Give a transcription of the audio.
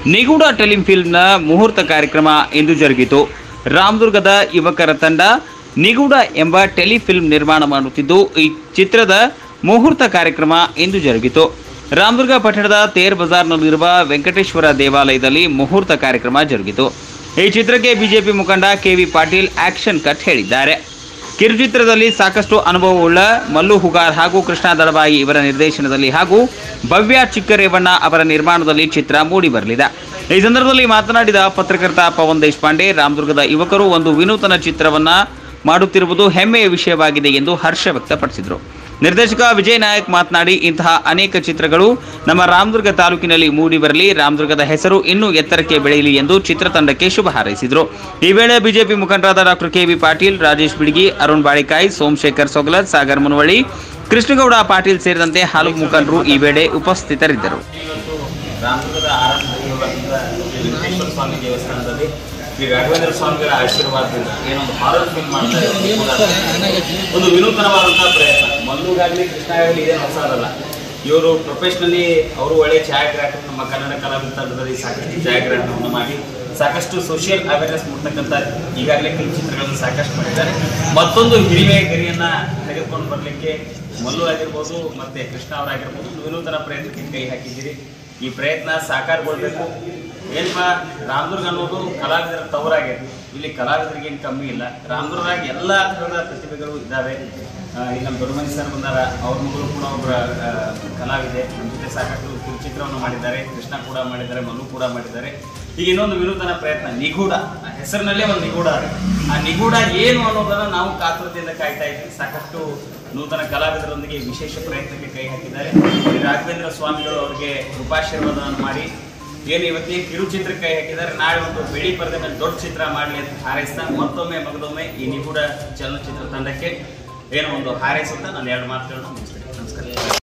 ನಿಗೂಢ ಟೆಲಿಫಿಲ್ಮ್ನ ಮುಹೂರ್ತ ಕಾರ್ಯಕ್ರಮ ಇಂದು ಜರುಗಿತು ರಾಮದುರ್ಗದ ಯುವಕರ ತಂಡ ನಿಗೂಢ ಎಂಬ ಟೆಲಿಫಿಲ್ಮ್ ನಿರ್ಮಾಣ ಮಾಡುತ್ತಿದ್ದು ಈ ಚಿತ್ರದ ಮುಹೂರ್ತ ಕಾರ್ಯಕ್ರಮ ಇಂದು ಜರುಗಿತು ರಾಮದುರ್ಗ ಪಟ್ಟಣದ ತೇರ್ ಬಜಾರ್ನಲ್ಲಿರುವ ವೆಂಕಟೇಶ್ವರ ದೇವಾಲಯದಲ್ಲಿ ಮುಹೂರ್ತ ಕಾರ್ಯಕ್ರಮ ಜರುಗಿತು ಈ ಚಿತ್ರಕ್ಕೆ ಬಿಜೆಪಿ ಮುಖಂಡ ಕೆವಿ ಪಾಟೀಲ್ ಆಕ್ಷನ್ ಕಟ್ ಹೇಳಿದ್ದಾರೆ ಕಿರುಚಿತ್ರದಲ್ಲಿ ಸಾಕಷ್ಟು ಅನುಭವವುಳ್ಳ ಮಲ್ಲು ಹುಗಾರ್ ಹಾಗೂ ಕೃಷ್ಣ ದಳವಾಯಿ ಇವರ ನಿರ್ದೇಶನದಲ್ಲಿ ಹಾಗೂ ಭವ್ಯ ಚಿಕ್ಕರೇವಣ್ಣ ಅವರ ನಿರ್ಮಾಣದಲ್ಲಿ ಚಿತ್ರ ಮೂಡಿಬರಲಿದೆ ಈ ಸಂದರ್ಭದಲ್ಲಿ ಮಾತನಾಡಿದ ಪತ್ರಕರ್ತ ಪವನ್ ದೇಶಪಾಂಡೆ ರಾಮದುರ್ಗದ ಯುವಕರು ಒಂದು ವಿನೂತನ ಚಿತ್ರವನ್ನ ಮಾಡುತ್ತಿರುವುದು ಹೆಮ್ಮೆಯ ವಿಷಯವಾಗಿದೆ ಎಂದು ಹರ್ಷ ವ್ಯಕ್ತಪಡಿಸಿದರು ನಿರ್ದೇಶಕ ವಿಜಯ್ ನಾಯಕ್ ಮಾತನಾಡಿ ಇಂತಹ ಅನೇಕ ಚಿತ್ರಗಳು ನಮ್ಮ ರಾಮದುರ್ಗ ತಾಲೂಕಿನಲ್ಲಿ ಮೂಡಿಬರಲಿ ರಾಮದುರ್ಗದ ಹೆಸರು ಇನ್ನೂ ಎತ್ತರಕ್ಕೆ ಬೆಳೆಯಲಿ ಎಂದು ಚಿತ್ರತಂಡಕ್ಕೆ ಶುಭ ಹಾರೈಸಿದರು ಈ ವೇಳೆ ಬಿಜೆಪಿ ಮುಖಂಡರಾದ ಡಾಕ್ಟರ್ ಕೆವಿ ಪಾಟೀಲ್ ರಾಜೇಶ್ ಬಿಡ್ಗಿ ಅರುಣ್ ಬಾಳಿಕಾಯಿ ಸೋಮಶೇಖರ್ ಸೊಗಲರ್ ಸಾಗರ್ ಮುನವಳ್ಳಿ ಕೃಷ್ಣಗೌಡ ಪಾಟೀಲ್ ಸೇರಿದಂತೆ ಹಲವು ಮುಖಂಡರು ಈ ವೇಳೆ ಉಪಸ್ಥಿತರಿದ್ದರು ಇವತ್ತು ರಾಮದುರ್ಗದ ಆರಾಧನೆಯುವಂತ ವೆಂಕಟೇಶ್ವರ ಸ್ವಾಮಿ ದೇವಸ್ಥಾನದಲ್ಲಿ ಶ್ರೀ ರಾಘವೇಂದ್ರ ಸ್ವಾಮಿಗಳ ಆಶೀರ್ವಾದದಿಂದ ಏನೊಂದು ಹಾರರ್ ಫಿಲ್ಮ್ ಮಾಡ್ತಾ ಇರೋದು ಕೂಡ ಒಂದು ವಿನೂತನವಾದಂತಹ ಪ್ರಯತ್ನ ಮಲ್ಲುಗಾಗಲಿ ಕೃಷ್ಣ ಆಗಲಿ ಇದೇನು ಹೊಸದಲ್ಲ ಇವರು ಪ್ರೊಫೆಷ್ನಲಿ ಅವರು ಒಳ್ಳೆ ಛಾಯಾಗ್ರಾಹಕರು ನಮ್ಮ ಕನ್ನಡ ಕಲಾವಿದ ತಂಡದಲ್ಲಿ ಸಾಕಷ್ಟು ಛಾಯಾಗ್ರಹಣವನ್ನು ಮಾಡಿ ಸಾಕಷ್ಟು ಸೋಷಿಯಲ್ ಅವೇರ್ನೆಸ್ ಮೂಡ್ತಕ್ಕಂಥ ಈಗಾಗಲೇ ಕೆಲವು ಚಿತ್ರಗಳನ್ನು ಸಾಕಷ್ಟು ಮಾಡಿದ್ದಾರೆ ಮತ್ತೊಂದು ಹಿರಿಮೆ ಗರಿಯನ್ನ ತೆಗೆದುಕೊಂಡು ಬರಲಿಕ್ಕೆ ಮಲ್ಲು ಆಗಿರ್ಬೋದು ಮತ್ತೆ ಕೃಷ್ಣ ಅವರಾಗಿರ್ಬೋದು ಒಂದು ವಿನೂತನ ಪ್ರಯತ್ನಕ್ಕೆ ಕೈ ಹಾಕಿದ್ದೀರಿ ಈ ಪ್ರಯತ್ನ ಸಾಕಾರಗೊಳ್ಬೇಕು ಏನಪ್ಪ ರಾಮದುರ್ಗ ಅನ್ನೋದು ಕಲಾವಿದರ ತವರಾಗಿದೆ ಇಲ್ಲಿ ಕಲಾವಿದರಿಗೆ ಏನು ಕಮ್ಮಿ ಇಲ್ಲ ರಾಮದುರ್ಗಾಗ ಎಲ್ಲ ಥರದ ಪ್ರತಿಭೆಗಳು ಇದ್ದಾವೆ ಆ, ಇಲ್ಲಿ ನಮ್ಮ ದೊಡ್ಡಮನಿ ಸರ್ ಬಂದಾರ ಅವ್ರ ಮಗಳು ಕೂಡ ಒಬ್ಬರ ಆ, ಕಲಾವಿದೆ ನಮ್ಮ ಜೊತೆ ಸಾಕಷ್ಟು ಕಿರುಚಿತ್ರವನ್ನು ಮಾಡಿದ್ದಾರೆ ಕೃಷ್ಣ ಕೂಡ ಮಾಡಿದ್ದಾರೆ ಮಲ್ಲು ಕೂಡ ಮಾಡಿದ್ದಾರೆ ಈಗ ಇನ್ನೊಂದು ವಿನೂತನ ಪ್ರಯತ್ನ ನಿಗೂಢ ಆ ಹೆಸರಿನಲ್ಲೇ ಒಂದು ನಿಗೂಢ ಇದೆ. ಆ ನಿಗೂಢ ಏನು ಅನ್ನೋದನ್ನ ನಾವು ಕಾತುರತೆಯಿಂದ ಕಾಯ್ತಾ ಇದ್ವಿ ಸಾಕಷ್ಟು ನೂತನ ಕಲಾವಿದರೊಂದಿಗೆ ವಿಶೇಷ ಪ್ರಯತ್ನಕ್ಕೆ ಕೈ ಹಾಕಿದ್ದಾರೆ ಶ್ರೀ ರಾಘವೇಂದ್ರ ಸ್ವಾಮಿಗಳು ಅವರಿಗೆ ಕೃಪಾಶೀರ್ವಾದವನ್ನು ಮಾಡಿ ಏನು ಇವತ್ತಿನ ಕಿರುಚಿತ್ರ ಕೈ ಹಾಕಿದ್ದಾರೆ ನಾಳೆ ಒಂದು ಬಿಳಿ ಪರದೆ ಮೇಲೆ ದೊಡ್ಡ ಚಿತ್ರ ಮಾಡಲಿ ಅಂತ ಹಾರೈಸ್ತಾ ಮತ್ತೊಮ್ಮೆ ಮಗದೊಮ್ಮೆ ಈ ನಿಗೂಢ ಚಲನಚಿತ್ರ ತಂಡಕ್ಕೆ ಏನೋ ಒಂದು ಹಾರೈಸುತ್ತಾ ನಾನು ಎರಡು ಮಾತುಗಳನ್ನ ಮುಗಿಸ್ತೇನೆ ನಮಸ್ಕಾರ